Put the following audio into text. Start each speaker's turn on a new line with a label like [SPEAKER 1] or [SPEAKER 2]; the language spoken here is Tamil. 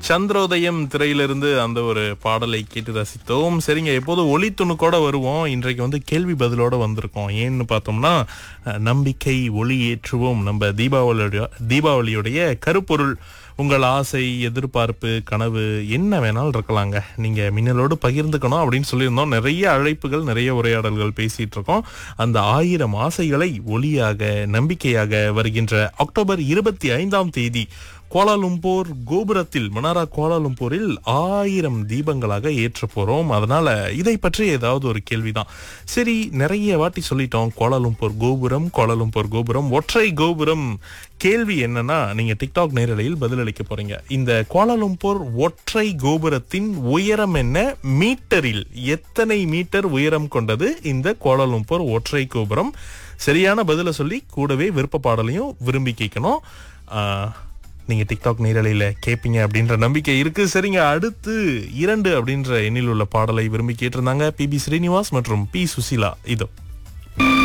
[SPEAKER 1] சந்திரோதயம் திரையிலிருந்து அந்த ஒரு பாடலை கேட்டு ரசித்தோம் சரிங்க எப்போது ஒளி துணுக்கோட வருவோம் இன்றைக்கு வந்து கேள்வி பதிலோட வந்திருக்கோம் ஏன்னு பார்த்தோம்னா அஹ், நம்பிக்கை ஒளி ஏற்றுவோம் நம்ம தீபாவளியோட தீபாவளியுடைய கருப்பொருள் உங்கள் ஆசை எதிர்பார்ப்பு கனவு என்ன வேணாலும் இருக்கலாங்க நீங்க மின்னலோடு பகிர்ந்துக்கணும் அப்படின்னு சொல்லியிருந்தோம் நிறைய அழைப்புகள் நிறைய உரையாடல்கள் பேசிட்டு இருக்கோம் அந்த ஆயிரம் ஆசைகளை ஒளியாக நம்பிக்கையாக வருகின்ற அக்டோபர் இருபத்தி ஐந்தாம் தேதி கோலாலும்பூர் கோபுரத்தில் மனாரா கோலாலும்பூரில் ஆயிரம் தீபங்களாக ஏற்ற போறோம் அதனால இதை பற்றி ஏதாவது ஒரு கேள்விதான் சரி நிறைய வாட்டி சொல்லிட்டோம் கோலாலும்பூர் கோபுரம் கோலாலும்பூர் கோபுரம் ஒற்றை கோபுரம் கேள்வி என்னன்னா நீங்க டிக்டாக் நேரலையில் பதிலளிக்க போறீங்க இந்த கோலாலும்பூர் ஒற்றை கோபுரத்தின் உயரம் என்ன மீட்டரில் எத்தனை மீட்டர் உயரம் கொண்டது இந்த கோலாலும்பூர் ஒற்றை கோபுரம் சரியான பதில சொல்லி கூடவே விருப்ப பாடலையும் விரும்பி கேட்கணும் ஆஹ், நீங்க டிக்டாக் நேரலையில கேட்பீங்க அப்படின்ற நம்பிக்கை இருக்கு சரிங்க அடுத்து இரண்டு அப்படின்ற எண்ணில் உள்ள பாடலை விரும்பி கேட்டிருந்தாங்க பி பி ஸ்ரீனிவாஸ் மற்றும் பி சுசீலா இதோ